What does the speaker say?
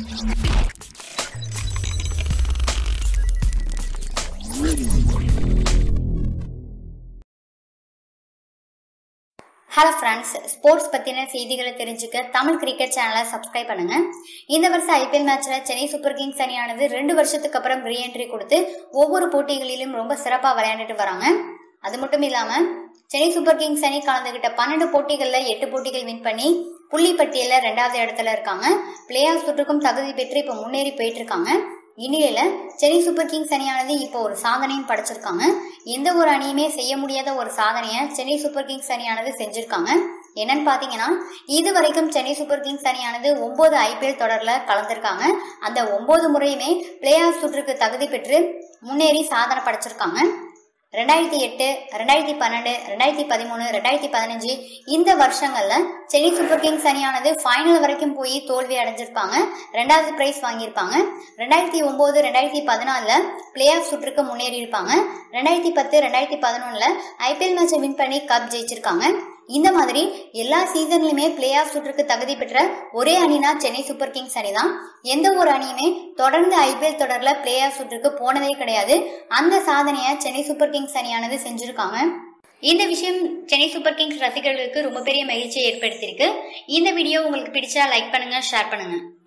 hello friends sports பற்றின செய்திகளை தெரிஞ்சுக்க தமிழ் கிரிக்கெட் சேனலை சப்ஸ்கிரைப் பண்ணுங்க இந்த வருஷம் ஐபிஎல் மேட்ச்சில் சென்னை சூப்பர் கிங்ஸ் அணியானது ரெண்டு வருஷத்துக்கு அப்புறம் ரீஎன்ட்ரி கொடுத்து ஒவ்வொரு போட்டிகளிலும் ரொம்ப சிறப்பாக விளையாண்டுட்டு வராங்க அது மட்டும் இல்லாமல் சென்னை சூப்பர் கிங்ஸ் அணி கலந்துகிட்ட பன்னெண்டு போட்டிகளில் எட்டு போட்டிகள் வின் பண்ணி புள்ளி பட்டியலில் ரெண்டாவது இடத்துல இருக்காங்க பிளே ஆஃப் சுற்றுக்கும் தகுதி பெற்று இப்போ முன்னேறி போயிட்டு இருக்காங்க இந்நிலையில சென்னை சூப்பர் கிங்ஸ் அணியானது இப்போ ஒரு சாதனையும் படைச்சிருக்காங்க எந்த ஒரு அணியுமே செய்ய முடியாத ஒரு சாதனையை சென்னை சூப்பர் கிங்ஸ் அணியானது செஞ்சிருக்காங்க என்னன்னு பாத்தீங்கன்னா இது வரைக்கும் சென்னை சூப்பர் கிங்ஸ் அணியானது ஒன்பது ஐபிஎல் தொடர்ல கலந்திருக்காங்க அந்த ஒன்பது முறையுமே பிளே ஆஃப் சுற்றுக்கு தகுதி பெற்று முன்னேறி சாதனை படைச்சிருக்காங்க ரெண்டாயிரத்தி எட்டு ரெண்டாயிரத்தி பன்னெண்டு ரெண்டாயிரத்தி பதிமூணு ரெண்டாயிரத்தி பதினஞ்சு இந்த வருஷங்கள்ல சென்னை சூப்பர் கிங்ஸ் அணியானது ஃபைனல் வரைக்கும் போய் தோல்வி அடைஞ்சிருப்பாங்க ரெண்டாவது பிரைஸ் வாங்கியிருப்பாங்க ரெண்டாயிரத்தி ஒன்பது ரெண்டாயிரத்தி பதினாலுல பிளே ஆஃப் சுற்றுக்கு முன்னேறி இருப்பாங்க ரெண்டாயிரத்தி பத்து ரெண்டாயிரத்தி பதினொன்னுல ஐபிஎல் மேட்சை வின் பண்ணி கப் ஜெயிச்சிருக்காங்க இந்த மாதிரி எல்லா சீசன்லயுமே பிளே ஆஃப் சுற்றுக்கு தகுதி பெற்ற ஒரே அணினா சென்னை சூப்பர் கிங்ஸ் அணி தான் எந்த ஒரு அணியுமே தொடர்ந்து ஐபிஎல் தொடர்ல பிளே ஆஃப் சுற்றுக்கு போனதே கிடையாது அந்த சாதனையை சென்னை சூப்பர் கிங்ஸ் அணியானது செஞ்சிருக்காங்க இந்த விஷயம் சென்னை சூப்பர் கிங்ஸ் ரசிகர்களுக்கு ரொம்ப பெரிய மகிழ்ச்சியை ஏற்படுத்தியிருக்கு இந்த வீடியோ உங்களுக்கு பிடிச்சா லைக் பண்ணுங்க ஷேர் பண்ணுங்க